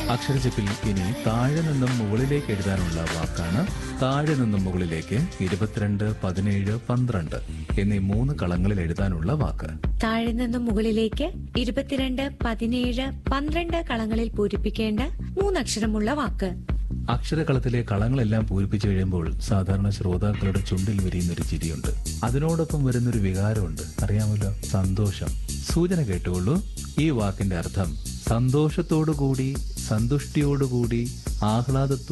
അക്ഷരച്ചെപ്പിൽ ഇനി താഴെ നിന്നും മുകളിലേക്ക് എഴുതാനുള്ള വാക്കാണ് താഴെ നിന്നും മുകളിലേക്ക് ഇരുപത്തിരണ്ട് പതിനേഴ് പന്ത്രണ്ട് എന്നീ മൂന്ന് കളങ്ങളിൽ എഴുതാനുള്ള വാക്ക് താഴെ നിന്നും മുകളിലേക്ക് ഇരുപത്തിരണ്ട് പതിനേഴ് പന്ത്രണ്ട് കളങ്ങളിൽ പൂരിപ്പിക്കേണ്ട മൂന്നക്ഷരമുള്ള വാക്ക് അക്ഷരകളത്തിലെ കളങ്ങളെല്ലാം പൂരിപ്പിച്ചു കഴിയുമ്പോൾ സാധാരണ ശ്രോതാക്കളുടെ ചുണ്ടിൽ വിരിയുന്നൊരു ചിരിയുണ്ട് അതിനോടൊപ്പം വരുന്നൊരു വികാരമുണ്ട് അറിയാമല്ലോ സന്തോഷം സൂചന കേട്ടുകൊള്ളൂ ഈ വാക്കിന്റെ അർത്ഥം സന്തോഷത്തോടുകൂടി സന്തുഷ്ടിയോടുകൂടി ആഹ്ലാദത്തോടു